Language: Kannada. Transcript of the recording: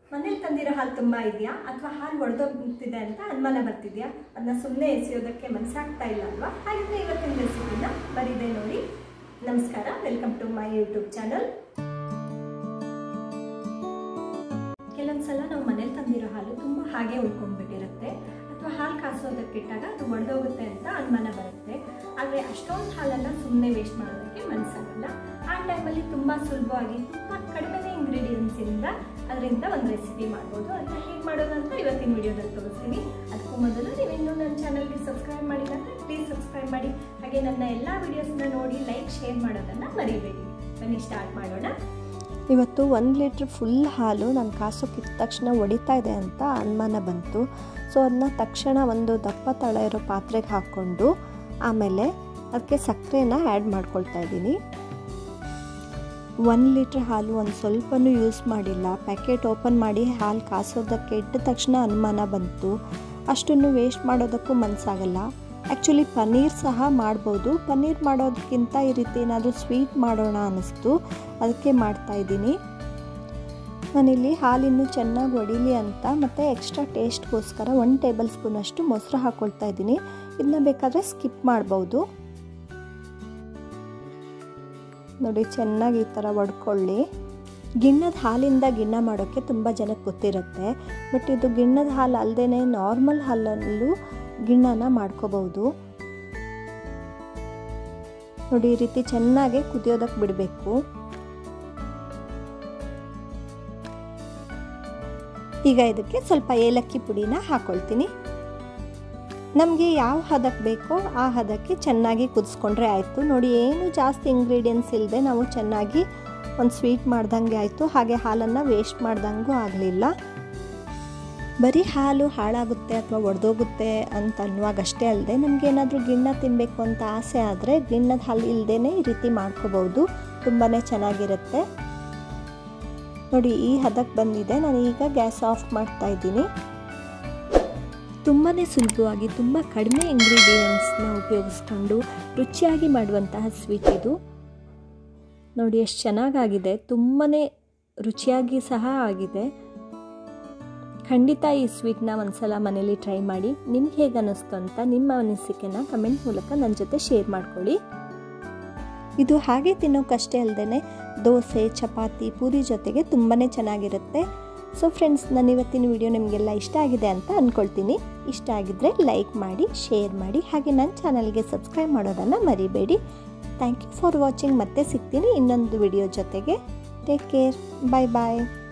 ಮನೇಲಿ ತಂದಿರೋ ಹಾಲು ತುಂಬ ಇದೆಯಾ ಅಥವಾ ಹಾಲು ಒಡೆದೋಗ್ತಿದೆ ಅಂತ ಅನುಮಾನ ಬರ್ತಿದ್ಯಾ ಅದನ್ನ ಸುಮ್ಮನೆ ಎಸೆಯೋದಕ್ಕೆ ಮನಸ್ಸಾಗ್ತಾ ಇಲ್ಲ ಅಲ್ವಾ ಹಾಗಿದ್ರೆ ಇವತ್ತಿನ ರೆಸಿಪಿನ ಬರೀದೆ ನೋಡಿ ನಮಸ್ಕಾರ welcome to my YouTube channel ಕೆಲವೊಂದ್ಸಲ ನಾವು ಮನೇಲಿ ತಂದಿರೋ ಹಾಲು ತುಂಬ ಹಾಗೆ ಉಳ್ಕೊಂಡ್ಬಿಟ್ಟಿರುತ್ತೆ ಅಥವಾ ಹಾಲು ಕಾಸೋದಕ್ಕಿಟ್ಟಾಗ ಅದು ಒಡೆದೋಗುತ್ತೆ ಅಂತ ಅನುಮಾನ ಬರುತ್ತೆ ಆದರೆ ಅಷ್ಟೊಂದು ಹಾಲನ್ನು ಸುಮ್ಮನೆ ವೇಸ್ಟ್ ಮಾಡೋದಕ್ಕೆ ಮನಸ್ಸಾಗಲ್ಲ ಆ ಟೈಮಲ್ಲಿ ತುಂಬ ಸುಲಭವಾಗಿ ತುಂಬ ಕಡಿಮೆ ಇಂಗ್ರೀಡಿಯೆಂಟ್ಸಿಂದ ಅದರಿಂದ ಒಂದು ರೆಸಿಪಿ ಮಾಡ್ಬೋದು ಅದನ್ನ ಹೇಗೆ ಮಾಡೋದು ಅಂತ ಇವತ್ತಿನ ವಿಡಿಯೋದಲ್ಲಿ ತೋರಿಸ್ತೀನಿ ಅದಕ್ಕೂ ಮೊದಲು ನೀವು ಇನ್ನೂ ನನ್ನ ಚಾನಲ್ಗೆ ಸಬ್ಸ್ಕ್ರೈಬ್ ಮಾಡಿಲ್ಲ ಅಂದರೆ ಪ್ಲೀಸ್ ಸಬ್ಸ್ಕ್ರೈಬ್ ಮಾಡಿ ಹಾಗೆ ನನ್ನ ಎಲ್ಲ ವಿಡಿಯೋಸ್ನ ನೋಡಿ ಲೈಕ್ ಶೇರ್ ಮಾಡೋದನ್ನು ಮರಿಬೇಡಿ ಬನ್ನಿ ಸ್ಟಾರ್ಟ್ ಮಾಡೋಣ ಇವತ್ತು ಒಂದು ಲೀಟ್ರ್ ಫುಲ್ ಹಾಲು ನಾನು ಕಾಸೋಕ್ಕಿದ್ದ ತಕ್ಷಣ ಒಡಿತಾ ಇದೆ ಅಂತ ಅನುಮಾನ ಬಂತು ಸೊ ಅದನ್ನ ತಕ್ಷಣ ಒಂದು ದಪ್ಪ ತಳ ಇರೋ ಪಾತ್ರೆಗೆ ಹಾಕ್ಕೊಂಡು ಆಮೇಲೆ ಅದಕ್ಕೆ ಸಕ್ಕರೆನ ಆ್ಯಡ್ ಮಾಡ್ಕೊಳ್ತಾ ಇದ್ದೀನಿ ಒಂದು ಲೀಟ್ರ್ ಹಾಲು ಒಂದು ಸ್ವಲ್ಪನೂ ಯೂಸ್ ಮಾಡಿಲ್ಲ ಪ್ಯಾಕೆಟ್ ಓಪನ್ ಮಾಡಿ ಹಾಲು ಕಾಸೋದಕ್ಕೆ ಇಟ್ಟ ತಕ್ಷಣ ಅನುಮಾನ ಬಂತು ಅಷ್ಟನ್ನು ವೇಸ್ಟ್ ಮಾಡೋದಕ್ಕೂ ಮನಸ್ಸಾಗಲ್ಲ ಆ್ಯಕ್ಚುಲಿ ಪನ್ನೀರ್ ಸಹ ಮಾಡ್ಬೋದು ಪನ್ನೀರ್ ಮಾಡೋದಕ್ಕಿಂತ ಈ ರೀತಿ ಏನಾದರೂ ಸ್ವೀಟ್ ಮಾಡೋಣ ಅನ್ನಿಸ್ತು ಅದಕ್ಕೆ ಮಾಡ್ತಾಯಿದ್ದೀನಿ ನಾನಿಲ್ಲಿ ಹಾಲಿನ್ನು ಚೆನ್ನಾಗಿ ಒಡಿಲಿ ಅಂತ ಮತ್ತು ಎಕ್ಸ್ಟ್ರಾ ಟೇಸ್ಟ್ಗೋಸ್ಕರ ಒನ್ ಟೇಬಲ್ ಸ್ಪೂನಷ್ಟು ಮೊಸರು ಹಾಕ್ಕೊಳ್ತಾ ಇದ್ದೀನಿ ಇದನ್ನ ಬೇಕಾದರೆ ಸ್ಕಿಪ್ ಮಾಡ್ಬೋದು ನೋಡಿ ಚೆನ್ನಾಗಿ ಈ ಥರ ಒಡ್ಕೊಳ್ಳಿ ಗಿಣ್ಣದ ಹಾಲಿಂದ ಗಿಣ್ಣ ಮಾಡೋಕ್ಕೆ ತುಂಬ ಜನಕ್ಕೆ ಗೊತ್ತಿರುತ್ತೆ ಬಟ್ ಇದು ಗಿಣ್ಣದ ಹಾಲು ಅಲ್ಲದೆ ನಾರ್ಮಲ್ ಹಾಲಲ್ಲೂ ಗಿಣ್ಣನ ಮಾಡ್ಕೋಬಹುದು ನೋಡಿ ಈ ರೀತಿ ಚೆನ್ನಾಗಿ ಕುದಿಯೋದಕ್ಕೆ ಬಿಡಬೇಕು ಈಗ ಇದಕ್ಕೆ ಸ್ವಲ್ಪ ಏಲಕ್ಕಿ ಪುಡಿನ ಹಾಕೊಳ್ತೀನಿ ನಮಗೆ ಯಾವ ಹದಕ್ಕೆ ಬೇಕೋ ಆ ಹದಕ್ಕೆ ಚೆನ್ನಾಗಿ ಕುದಿಸ್ಕೊಂಡ್ರೆ ಆಯಿತು ನೋಡಿ ಏನು ಜಾಸ್ತಿ ಇಂಗ್ರೀಡಿಯೆಂಟ್ಸ್ ಇಲ್ಲದೆ ನಾವು ಚೆನ್ನಾಗಿ ಒಂದು ಸ್ವೀಟ್ ಮಾಡ್ದಂಗೆ ಆಯಿತು ಹಾಗೆ ಹಾಲನ್ನು ವೇಸ್ಟ್ ಮಾಡ್ದಂಗೂ ಆಗಲಿಲ್ಲ ಬರೀ ಹಾಲು ಹಾಳಾಗುತ್ತೆ ಅಥವಾ ಒಡೆದೋಗುತ್ತೆ ಅಂತ ಅನ್ನುವಾಗಷ್ಟೇ ಅಲ್ಲದೆ ನಮಗೇನಾದರೂ ಗಿಣ್ಣ ತಿನ್ನಬೇಕು ಅಂತ ಆಸೆ ಆದರೆ ಗಿಣ್ಣದ ಹಾಲು ಇಲ್ಲದೇ ಈ ರೀತಿ ಮಾಡ್ಕೋಬೋದು ತುಂಬಾ ಚೆನ್ನಾಗಿರುತ್ತೆ ನೋಡಿ ಈ ಹದಕ್ಕೆ ಬಂದಿದೆ ನಾನು ಈಗ ಗ್ಯಾಸ್ ಆಫ್ ಮಾಡ್ತಾ ಇದ್ದೀನಿ ತುಂಬಾ ಸುಲಭವಾಗಿ ತುಂಬ ಕಡಿಮೆ ಇಂಗ್ರೀಡಿಯೆಂಟ್ಸ್ನ ಉಪಯೋಗಿಸ್ಕೊಂಡು ರುಚಿಯಾಗಿ ಮಾಡುವಂತಹ ಸ್ವೀಟ್ ಇದು ನೋಡಿ ಎಷ್ಟು ಚೆನ್ನಾಗಾಗಿದೆ ತುಂಬಾ ರುಚಿಯಾಗಿ ಸಹ ಆಗಿದೆ ಖಂಡಿತ ಈ ಸ್ವೀಟ್ನ ಒಂದ್ಸಲ ಮನೇಲಿ ಟ್ರೈ ಮಾಡಿ ನಿಮ್ಗೆ ಹೇಗೆ ಅನ್ನಿಸ್ತು ಅಂತ ನಿಮ್ಮ ಅನಿಸಿಕೆನ ಕಮೆಂಟ್ ಮೂಲಕ ನನ್ನ ಜೊತೆ ಶೇರ್ ಮಾಡ್ಕೊಳ್ಳಿ ಇದು ಹಾಗೆ ತಿನ್ನೋಕ್ಕಷ್ಟೇ ಅಲ್ಲದೆ ದೋಸೆ ಚಪಾತಿ ಪೂರಿ ಜೊತೆಗೆ ತುಂಬಾ ಚೆನ್ನಾಗಿರುತ್ತೆ ಸೊ ಫ್ರೆಂಡ್ಸ್ ನಾನು ಇವತ್ತಿನ ವಿಡಿಯೋ ನಿಮಗೆಲ್ಲ ಇಷ್ಟ ಆಗಿದೆ ಅಂತ ಅಂದ್ಕೊಳ್ತೀನಿ ಇಷ್ಟ ಆಗಿದ್ದರೆ ಲೈಕ್ ಮಾಡಿ ಶೇರ್ ಮಾಡಿ ಹಾಗೆ ನನ್ನ ಚಾನಲ್ಗೆ ಸಬ್ಸ್ಕ್ರೈಬ್ ಮಾಡೋದನ್ನು ಮರಿಬೇಡಿ ಥ್ಯಾಂಕ್ ಯು ಫಾರ್ ವಾಚಿಂಗ್ ಮತ್ತೆ ಸಿಗ್ತೀನಿ ಇನ್ನೊಂದು ವಿಡಿಯೋ ಜೊತೆಗೆ ಟೇಕ್ ಕೇರ್ ಬಾಯ್ ಬಾಯ್